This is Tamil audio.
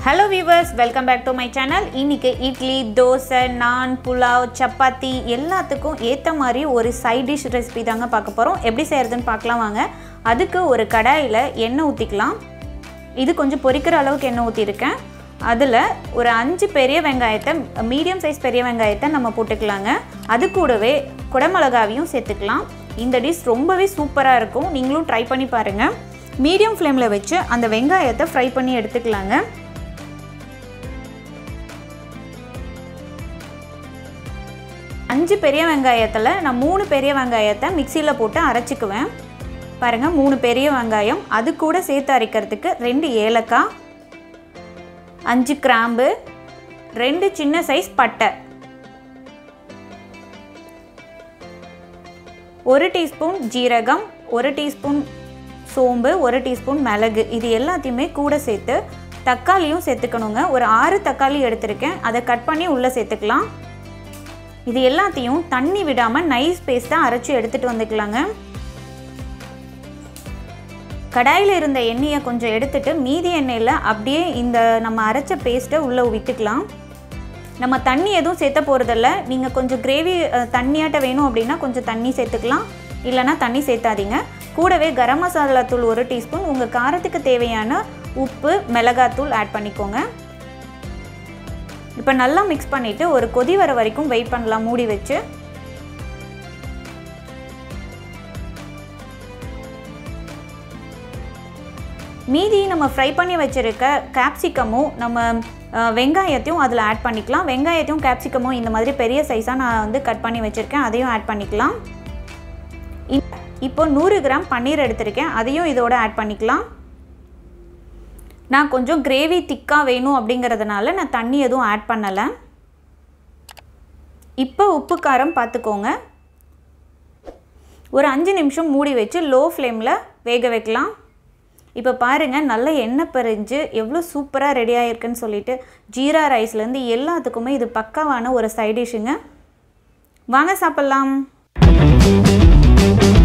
hello viewers welcome back to my channel இன்னைக்கு இட்லி தோசை நான் புலாவ் சப்பாத்தி எல்லாத்துக்கும் ஏற்ற மாதிரி ஒரு சைட் டிஷ் ரெசிபி தாங்க பார்க்க போகிறோம் எப்படி செய்கிறதுன்னு பார்க்கலாம் வாங்க அதுக்கு ஒரு கடாயில் எண்ணெய் ஊற்றிக்கலாம் இது கொஞ்சம் பொரிக்கிற அளவுக்கு எண்ணெய் ஊற்றிருக்கேன் அதில் ஒரு அஞ்சு பெரிய வெங்காயத்தை மீடியம் சைஸ் பெரிய வெங்காயத்தை நம்ம போட்டுக்கலாங்க அது கூடவே குடமிளகாவையும் சேர்த்துக்கலாம் இந்த டிஷ் ரொம்பவே சூப்பராக இருக்கும் நீங்களும் ட்ரை பண்ணி பாருங்கள் மீடியம் ஃப்ளேமில் வச்சு அந்த வெங்காயத்தை ஃப்ரை பண்ணி எடுத்துக்கலாங்க அஞ்சு பெரிய வெங்காயத்தில் நான் மூணு பெரிய வெங்காயத்தை மிக்சியில் போட்டு அரைச்சிக்குவேன் பாருங்கள் மூணு பெரிய வெங்காயம் அது கூட சேர்த்து அரைக்கிறதுக்கு ரெண்டு ஏலக்காய் அஞ்சு கிராம்பு ரெண்டு சின்ன சைஸ் பட்டை ஒரு டீஸ்பூன் ஜீரகம் ஒரு டீஸ்பூன் சோம்பு ஒரு டீஸ்பூன் மிளகு இது எல்லாத்தையுமே கூட சேர்த்து தக்காளியும் சேர்த்துக்கணுங்க ஒரு ஆறு தக்காளி எடுத்திருக்கேன் அதை கட் பண்ணி உள்ளே சேர்த்துக்கலாம் இது எல்லாத்தையும் தண்ணி விடாமல் நைஸ் பேஸ்ட்டாக அரைச்சி எடுத்துகிட்டு வந்துக்கலாங்க கடாயில் இருந்த எண்ணெயை கொஞ்சம் எடுத்துட்டு மீதி எண்ணெயில் அப்படியே இந்த நம்ம அரைச்ச பேஸ்ட்டை உள்ளே விட்டுக்கலாம் நம்ம தண்ணி எதுவும் சேர்த்த போகிறதில்ல நீங்கள் கொஞ்சம் கிரேவி தண்ணியாட்ட வேணும் அப்படின்னா கொஞ்சம் தண்ணி சேர்த்துக்கலாம் இல்லைனா தண்ணி சேர்த்தாதீங்க கூடவே கரம் மசாலா தூள் ஒரு டீஸ்பூன் உங்கள் காரத்துக்கு தேவையான உப்பு மிளகாத்தூள் ஆட் பண்ணிக்கோங்க இப்போ நல்லா மிக்ஸ் பண்ணிவிட்டு ஒரு கொதி வர வரைக்கும் வெயிட் பண்ணலாம் மூடி வச்சு மீதி நம்ம ஃப்ரை பண்ணி வச்சுருக்க கேப்சிகமும் நம்ம வெங்காயத்தையும் அதில் ஆட் பண்ணிக்கலாம் வெங்காயத்தையும் கேப்சிகமும் இந்த மாதிரி பெரிய சைஸாக நான் வந்து கட் பண்ணி வச்சுருக்கேன் அதையும் ஆட் பண்ணிக்கலாம் இப்போ நூறு கிராம் பன்னீர் எடுத்திருக்கேன் அதையும் இதோட ஆட் பண்ணிக்கலாம் நான் கொஞ்சம் கிரேவி திக்காக வேணும் அப்படிங்கிறதுனால நான் தண்ணி எதுவும் ஆட் பண்ணலை இப்போ உப்பு காரம் பார்த்துக்கோங்க ஒரு அஞ்சு நிமிஷம் மூடி வச்சு லோ ஃப்ளேமில் வேக வைக்கலாம் இப்போ பாருங்கள் நல்ல எண்ணெய் பறிஞ்சு எவ்வளோ சூப்பராக ரெடி ஆகிருக்குன்னு சொல்லிட்டு ஜீரா ரைஸ்லேருந்து எல்லாத்துக்குமே இது பக்காவான ஒரு சைட் டிஷ்ஷுங்க வாங்க சாப்பிட்லாம்